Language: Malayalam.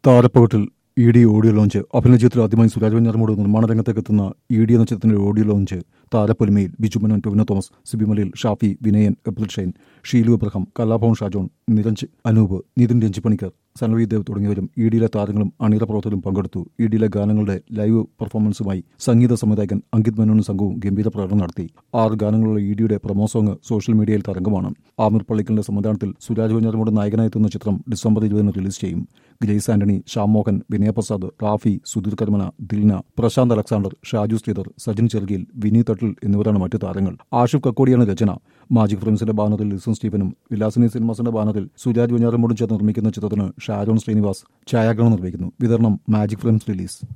താരപ്പകട്ടിൽ ഇ ഡി ഓഡിയോ ലോഞ്ച് അഭിനയചിത്രത്തിൽ ആദ്യമായി സുരാജ് വെഞ്ഞാറമൂട് നിർമ്മാണ രംഗത്തേക്ക് എത്തുന്ന ഇ ഡി എന്ന ചിത്രത്തിന്റെ ഓഡിയോ ലോഞ്ച് താരപ്പൊലിമയിൽ ബിജു മേനോൻ ടൊവിനോ തോമസ് സിബിമലയിൽ ഷാഫി വിനയൻ എബ്ദുൽ ഷൈൻ ഷീലു എബ്രഹാം കലാഭവൻ ഷാജോൺ നിരഞ്ജ് അനൂപ് നിതിൻ രഞ്ജിപ്പണിക്കർ സനവി ദേവ് തുടങ്ങിയവരും ഇ ഡിയിലെ താരങ്ങളും അണിയറ പ്രവർത്തകരും പങ്കെടുത്തു ഇ ഡിയിലെ ഗാനങ്ങളുടെ ലൈവ് പെർഫോമൻസുമായി സംഗീത സംവിധായകൻ അങ്കിത് മേനോനും സംഘവും ഗംഭീര പ്രകടനം നടത്തി ആറ് ഗാനങ്ങളുള്ള ഇ ഡിയുടെ പ്രമോ സോങ് സോഷ്യൽ മീഡിയയിൽ തരംഗമാണ് ആമിർ പള്ളിക്കലിന്റെ സംവിധാനത്തിൽ സുരാജ് വെഞ്ഞാറമൂട് നായകനായി എത്തുന്ന ചിത്രം ഡിസംബർ ഇരുപതിന് റിലീസ് ചെയ്യും Grace Antony Sham Mohan Vinayaprasad Rafi Sudheer Karmana Dilna Prashanth Alexander Shaju Sreedhar Sajin Cherukil Vini Thattil എന്നിവരാണ് മറ്റു താരങ്ങൾ ആഷിഫ് കക്കോടിയാണ് രചന മാജിക് ഫിലിംസിന്റെ ബാനറിൽ ലിസൺ സ്റ്റീഫനും വിലാസിനി സിനിമാസിന്റെ ബാനറിൽ സുരാജ് വെഞ്ഞാറമൂടും ചേർന്ന് നിർമ്മിക്കുന്ന ചിത്രത്തിന് ഷാരോൺ ശ്രീനിവാസ് ഛായാഗ്രഹണം നിർവഹിക്കുന്നു വിതരണം മാജിക് ഫിലിംസ് റിലീസ്